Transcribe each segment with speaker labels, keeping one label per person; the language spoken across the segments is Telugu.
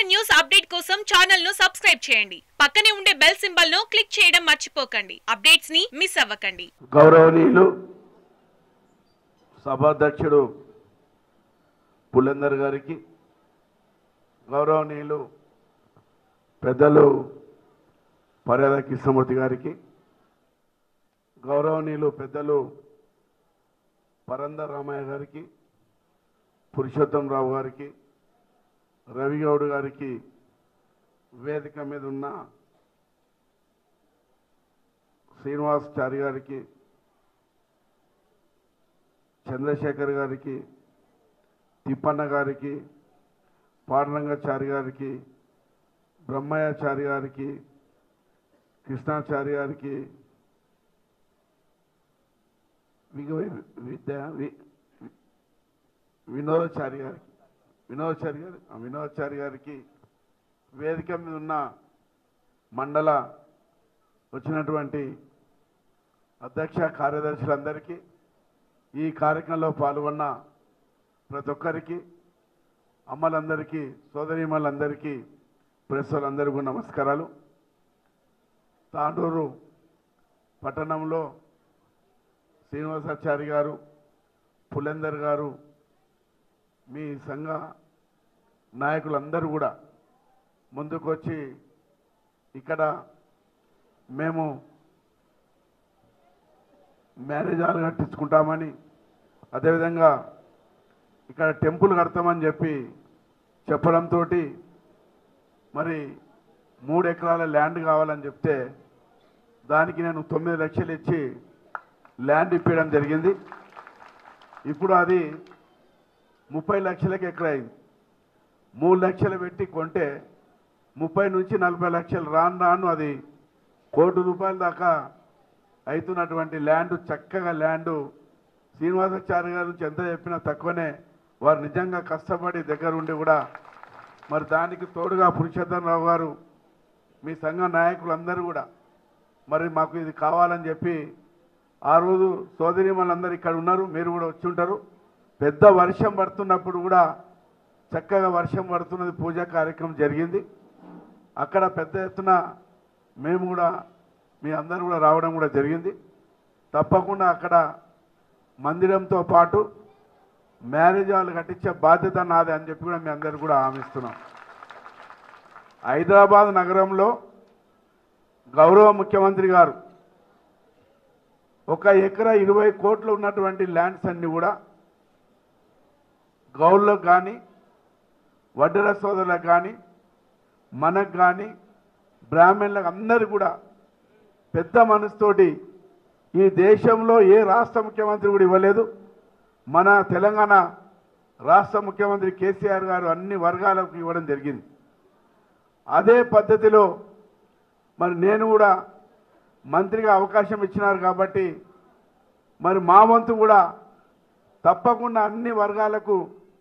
Speaker 1: న్యూస్ అప్డేట్ కోసం ఛానల్ ను సబ్స్క్రైబ్ చేయండి పక్కనే ఉండే బెల్ సింబల్ ను క్లిక్ చేయడం మర్చిపోకండి అప్డేట్స్ ని మిస్ అవ్వకండి
Speaker 2: గౌరవనీయులు సభాధ్యక్షుడు పులందర్ గారికి గౌరవనీయులు పెద్దలు పర్యాద కృష్ణమూర్తి గారికి గౌరవనీయులు పెద్దలు పరందర్ రామయ్య గారికి పురుషోత్తం రావు గారికి రవిగౌడ్ గారికి వేదిక మీద ఉన్న శ్రీనివాస్ చారి గారికి చంద్రశేఖర్ గారికి తిప్పన్న గారికి పాండురంగాచారి గారికి బ్రహ్మయ్యాచారి గారికి కృష్ణాచారి గారికి విగ- విద్య వి- వినోదాచారి గారికి వినోదాచారి గారు ఆ, వినోదాచారి గారికి వేదిక మీద ఉన్న మండల వచ్చినటువంటి అధ్యక్ష కార్యదర్శులందరికీ ఈ కార్యక్రమంలో పాల్గొన్న ప్రతి ఒక్కరికి అమ్మలందరికీ సోదరీమలందరికీ ప్రెస్ వాళ్ళందరికీ నమస్కారాలు తాండూరు పట్టణంలో శ్రీనివాసాచారి గారు పులేందర్ గారు మీ సంఘ నాయకులందరూ కూడా ముందుకొచ్చి ఇక్కడ మేము మ్యారేజ్ హాల్ కట్టించుకుంటామని అదేవిధంగా ఇక్కడ టెంపుల్ కడతామని చెప్పి చెప్పడంతో మరి మూడు ఎకరాల ల్యాండ్ కావాలని చెప్తే దానికి నేను తొమ్మిది లక్షలు ఇచ్చి ల్యాండ్ ఇప్పించడం జరిగింది ఇప్పుడు అది ముప్పై లక్షలకి ఎకరైంది మూడు లక్షలు పెట్టి కొంటే ముప్పై నుంచి నలభై లక్షలు రాను రాను అది కోటి రూపాయల దాకా అవుతున్నటువంటి ల్యాండ్ చక్కగా ల్యాండ్ శ్రీనివాసాచార్య గారి నుంచి ఎంత చెప్పినా తక్కువనే వారు నిజంగా కష్టపడి దగ్గర ఉండి కూడా మరి దానికి తోడుగా పురుషోత్తమ రావు గారు మీ సంఘ నాయకులందరూ కూడా మరి మాకు ఇది కావాలని చెప్పి ఆ రోజు సోదరి వాళ్ళందరూ ఇక్కడ ఉన్నారు మీరు కూడా వచ్చి ఉంటారు పెద్ద వర్షం పడుతున్నప్పుడు కూడా చక్కగా వర్షం పడుతున్నది పూజా కార్యక్రమం జరిగింది అక్కడ పెద్ద ఎత్తున మేము కూడా మీ అందరూ కూడా రావడం కూడా జరిగింది తప్పకుండా అక్కడ మందిరంతో పాటు మ్యారేజ్ హాల్ కట్టించే బాధ్యత నాదే అని చెప్పి కూడా మీ అందరు కూడా హామీస్తున్నాం హైదరాబాద్ నగరంలో గౌరవ ముఖ్యమంత్రి గారు ఒక ఎకరా ఇరవై కోట్లు ఉన్నటువంటి ల్యాండ్స్ అన్ని కూడా గౌళ్ళకు కానీ వడ్డర సోదరులకు కానీ మనకు కానీ బ్రాహ్మణులకు అందరు కూడా పెద్ద మనసుతోటి ఈ దేశంలో ఏ రాష్ట్ర ముఖ్యమంత్రి కూడా ఇవ్వలేదు మన తెలంగాణ రాష్ట్ర ముఖ్యమంత్రి కేసీఆర్ గారు అన్ని వర్గాలకు ఇవ్వడం జరిగింది అదే పద్ధతిలో మరి నేను కూడా మంత్రిగా అవకాశం ఇచ్చినారు కాబట్టి మరి మా వంతు కూడా తప్పకుండా అన్ని వర్గాలకు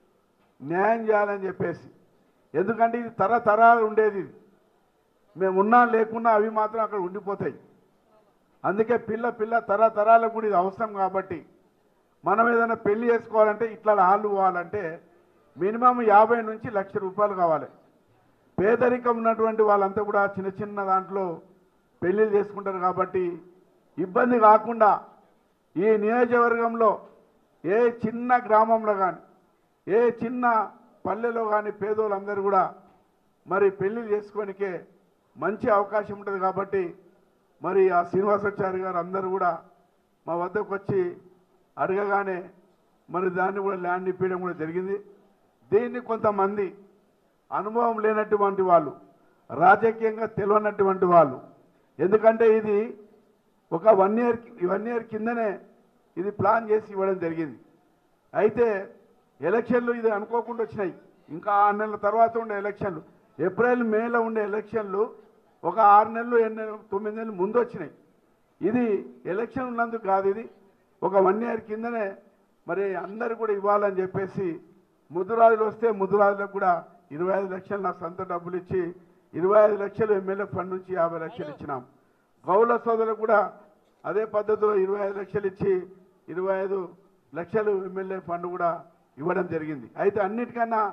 Speaker 2: న్యాయం చేయాలని చెప్పేసి ఎందుకంటే ఇది తరతరాలు ఉండేది ఇది. మేము ఉన్నా లేకున్నా అవి మాత్రం అక్కడ ఉండిపోతాయి అందుకే పిల్ల పిల్ల తరతరాలకు కూడా ఇది అవసరం కాబట్టి మనం ఏదైనా పెళ్లి చేసుకోవాలంటే ఇట్లా హాళ్ళు పోవాలంటే మినిమం యాభై నుంచి లక్ష రూపాయలు కావాలి పేదరికం ఉన్నటువంటి వాళ్ళంతా కూడా చిన్న చిన్న దాంట్లో పెళ్లిళ్ళు చేసుకుంటారు కాబట్టి ఇబ్బంది కాకుండా ఈ నియోజకవర్గంలో ఏ చిన్న గ్రామంలో కానీ ఏ చిన్న పల్లెలో కానీ పేదోళ్ళందరూ కూడా మరి పెళ్లి చేసుకోనికే మంచి అవకాశం ఉంటుంది కాబట్టి మరి ఆ శ్రీనివాసాచారి గారు అందరూ కూడా మా వద్దకు వచ్చి అడగగానే మరి దాన్ని కూడా ల్యాండ్ ఇప్పించడం కూడా జరిగింది దీన్ని కొంతమంది అనుభవం లేనటువంటి వాళ్ళు రాజకీయంగా తెలియనటువంటి వాళ్ళు ఎందుకంటే ఇది ఒక వన్ ఇయర్ వన్ ఇయర్ కిందనే ఇది ప్లాన్ చేసి ఇవ్వడం జరిగింది అయితే ఎలక్షన్లు ఇది అనుకోకుండా వచ్చినాయి ఇంకా ఆరు నెలల తర్వాత ఉండే ఎలక్షన్లు ఏప్రిల్ మేలో ఉండే ఎలక్షన్లు ఒక ఆరు నెలలు ఎన్ని నెలలు తొమ్మిది నెలలు ముందు వచ్చినాయి ఇది ఎలక్షన్ ఉన్నందుకు కాదు ఇది ఒక వన్ ఇయర్ కిందనే మరి అందరు కూడా ఇవ్వాలని చెప్పేసి ముద్దురాజులు వస్తే ముద్దురాజులకు కూడా ఇరవై ఐదు లక్షలు నా సొంత డబ్బులు ఇచ్చి ఇరవై ఐదు లక్షలు ఎమ్మెల్యే ఫండ్ నుంచి యాభై లక్షలు ఇచ్చినాం గౌల సోదరులకు కూడా అదే పద్ధతిలో ఇరవై ఐదు లక్షలు ఇచ్చి ఇరవై ఐదు లక్షలు ఎమ్మెల్యే ఫండ్ కూడా ఇవ్వడం జరిగింది అయితే అన్నిటికన్నా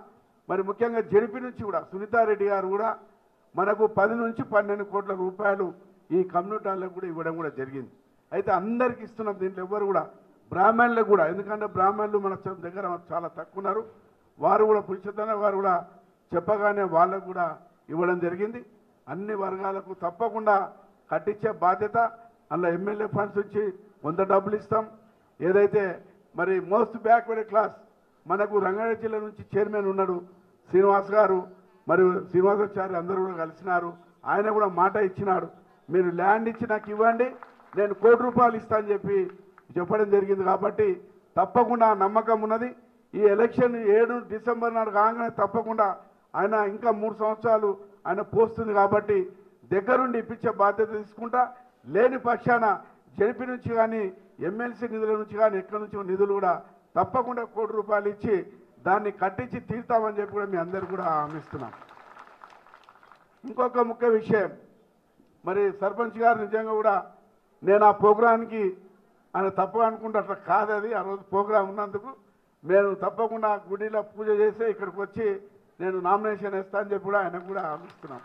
Speaker 2: మరి ముఖ్యంగా జడిపి నుంచి కూడా సునీతారెడ్డి గారు కూడా మనకు పది నుంచి పన్నెండు కోట్ల రూపాయలు ఈ కమ్యూనిటీలకు కూడా ఇవ్వడం కూడా జరిగింది అయితే అందరికి ఇస్తున్నాం దీంట్లో ఎవ్వరు కూడా బ్రాహ్మణులకు కూడా ఎందుకంటే బ్రాహ్మణులు మన చ- దగ్గర చాలా తక్కువ ఉన్నారు వారు కూడా పురుషోత్తమ వారు కూడా చెప్పగానే వాళ్ళకు కూడా ఇవ్వడం జరిగింది అన్ని వర్గాలకు తప్పకుండా కట్టించే బాధ్యత అందులో ఎమ్మెల్యే ఫండ్స్ వచ్చి వంద డబ్బులు ఇస్తాం ఏదైతే మరి మోస్ట్ బ్యాక్వర్డ్ క్లాస్ మనకు రంగారెడ్డి జిల్లా నుంచి చైర్మన్ ఉన్నాడు శ్రీనివాస్ గారు మరియు శ్రీనివాసాచారి అందరూ కూడా కలిసినారు ఆయన కూడా మాట ఇచ్చినాడు మీరు ల్యాండ్ ఇచ్చి నాకు ఇవ్వండి నేను కోటి రూపాయలు ఇస్తా అని చెప్పి చెప్పడం జరిగింది కాబట్టి తప్పకుండా ఆ నమ్మకం ఉన్నది ఈ ఎలక్షన్ ఏడు డిసెంబర్ నాడు కాగానే తప్పకుండా ఆయన ఇంకా మూడు సంవత్సరాలు ఆయన పోస్తుంది కాబట్టి దగ్గరుండి ఇప్పించే బాధ్యత తీసుకుంటా లేని పక్షాన జడిపి నుంచి కానీ ఎమ్మెల్సీ నిధుల నుంచి కానీ ఎక్కడి నుంచి నిధులు కూడా తప్పకుండా కోటి రూపాయలు ఇచ్చి దాన్ని కట్టించి తీరుతామని చెప్పి కూడా మీ అందరు కూడా హామీస్తున్నాం ఇంకొక ముఖ్య విషయం మరి సర్పంచ్ గారు నిజంగా కూడా నేను ఆ ప్రోగ్రాంకి ఆయన తప్పగా అనుకుంటే అట్లా కాదు అది ఆ రోజు ప్రోగ్రాం ఉన్నందుకు నేను తప్పకుండా గుడిలో పూజ చేసి ఇక్కడికి వచ్చి నేను నామినేషన్ వేస్తా అని చెప్పి కూడా ఆయనకు కూడా హామీస్తున్నాం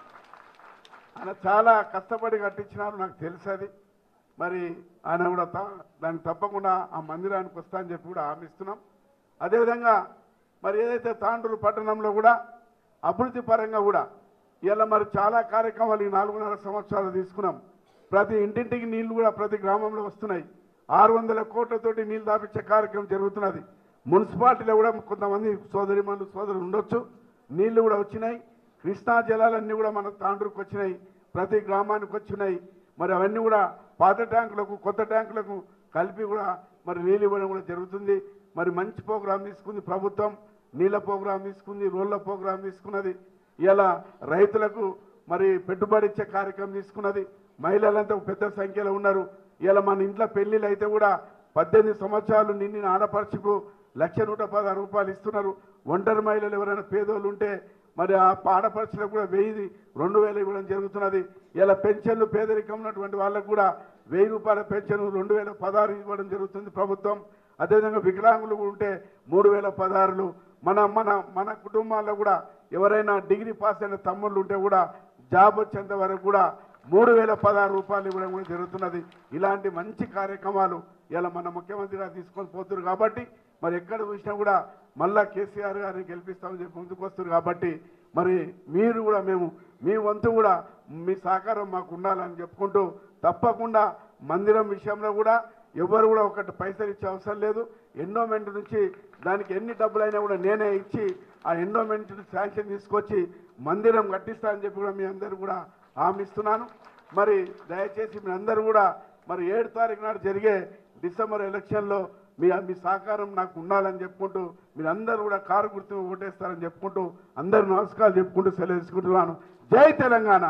Speaker 2: ఆయన చాలా కష్టపడి కట్టించినారు నాకు తెలుసు అది మరి ఆయన కూడా త- దానికి తప్పకుండా ఆ మందిరానికి వస్తా అని చెప్పి కూడా హామీస్తున్నాం అదేవిధంగా మరి ఏదైతే తాండూరు పట్టణంలో కూడా అభివృద్ధి పరంగా కూడా ఇలా మరి చాలా కార్యక్రమాలు ఈ నాలుగున్నర సంవత్సరాలు తీసుకున్నాం ప్రతి ఇంటింటికి నీళ్లు కూడా ప్రతి గ్రామంలో వస్తున్నాయి ఆరు వందల కోట్లతోటి నీళ్లు దాపించే కార్యక్రమం జరుగుతున్నది మున్సిపాలిటీలో కూడా కొంతమంది సోదరిమణులు సోదరులు ఉండొచ్చు నీళ్లు కూడా వచ్చినాయి కృష్ణా జలాలన్నీ కూడా మన తాండ్రుకు వచ్చినాయి ప్రతి గ్రామానికి వచ్చినాయి మరి అవన్నీ కూడా పాత ట్యాంకులకు కొత్త ట్యాంకులకు కలిపి కూడా మరి నీళ్ళు ఇవ్వడం కూడా జరుగుతుంది మరి మంచి ప్రోగ్రాం తీసుకుంది ప్రభుత్వం నీళ్ళ ప్రోగ్రాం తీసుకుంది రోడ్ల ప్రోగ్రాం తీసుకున్నది ఇలా రైతులకు మరి పెట్టుబడి ఇచ్చే కార్యక్రమం తీసుకున్నది మహిళలంతా పెద్ద సంఖ్యలో ఉన్నారు ఇలా మన ఇంట్లో పెళ్లిళ్ళు అయితే కూడా పద్దెనిమిది సంవత్సరాలు నిండిన ఆడపడుచుకు లక్ష నూట పదహారు రూపాయలు ఇస్తున్నారు ఒంటరి మహిళలు ఎవరైనా పేదోళ్ళు ఉంటే మరి ఆ ఆడపడుచులకు కూడా వెయ్యి రెండు వేలు ఇవ్వడం జరుగుతున్నది ఇలా పెన్షన్లు పేదరికం ఉన్నటువంటి వాళ్ళకు కూడా వెయ్యి రూపాయల పెన్షన్ రెండు వేల పదహారు ఇవ్వడం జరుగుతుంది ప్రభుత్వం అదేవిధంగా వికలాంగులు ఉంటే మూడు వేల పదహారులు మన మన మన కుటుంబాల్లో కూడా ఎవరైనా డిగ్రీ పాస్ అయిన తమ్ముళ్ళు ఉంటే కూడా జాబ్ వచ్చేంత వరకు కూడా మూడు వేల పదహారు రూపాయలు ఇవ్వడం కూడా జరుగుతున్నది ఇలాంటి మంచి కార్యక్రమాలు ఇలా మన ముఖ్యమంత్రి గారు తీసుకొని పోతున్నారు కాబట్టి మరి ఎక్కడ చూసినా కూడా మళ్ళా కేసీఆర్ గారిని గెలిపిస్తామని చెప్పి ముందుకు వస్తున్నారు కాబట్టి మరి మీరు కూడా మేము మీ వంతు కూడా మీ సహకారం మాకు ఉండాలని చెప్పుకుంటూ తప్పకుండా మందిరం విషయంలో కూడా ఎవరు కూడా ఒకటి పైసలు ఇచ్చే అవసరం లేదు ఎండోమెంట్ నుంచి దానికి ఎన్ని డబ్బులైనా కూడా నేనే ఇచ్చి ఆ ఎండోమెంట్ శాంక్షన్ తీసుకొచ్చి మందిరం కట్టిస్తా అని చెప్పి కూడా మీ అందరూ కూడా హామీస్తున్నాను మరి దయచేసి మీ అందరూ కూడా మరి ఏడు తారీఖు నాడు జరిగే డిసెంబర్ ఎలక్షన్లో మీ మీ సహకారం నాకు ఉండాలని చెప్పుకుంటూ మీరందరూ కూడా కారు గుర్తు ఓటేస్తారని చెప్పుకుంటూ అందరు నమస్కారాలు చెప్పుకుంటూ సెలవు తీసుకుంటున్నాను జై తెలంగాణ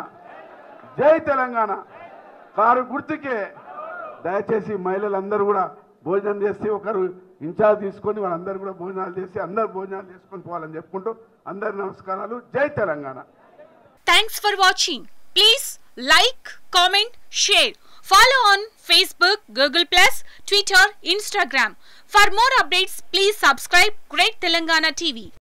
Speaker 2: జై తెలంగాణ కారు గుర్తుకే దయచేసి మహిళలందరూ కూడా భోజనం చేసి ఒకరు ఇన్ఛార్జ్ తీసుకొని వాళ్ళందరూ కూడా భోజనాలు చేసి అందరు భోజనాలు చేసుకొని పోవాలని చెప్పుకుంటూ అందరి నమస్కారాలు జై Telangana
Speaker 1: Thanks for watching. Please like, comment, share. Follow on Facebook, Google Plus, Twitter, Instagram. For more updates, please subscribe Great Telangana TV.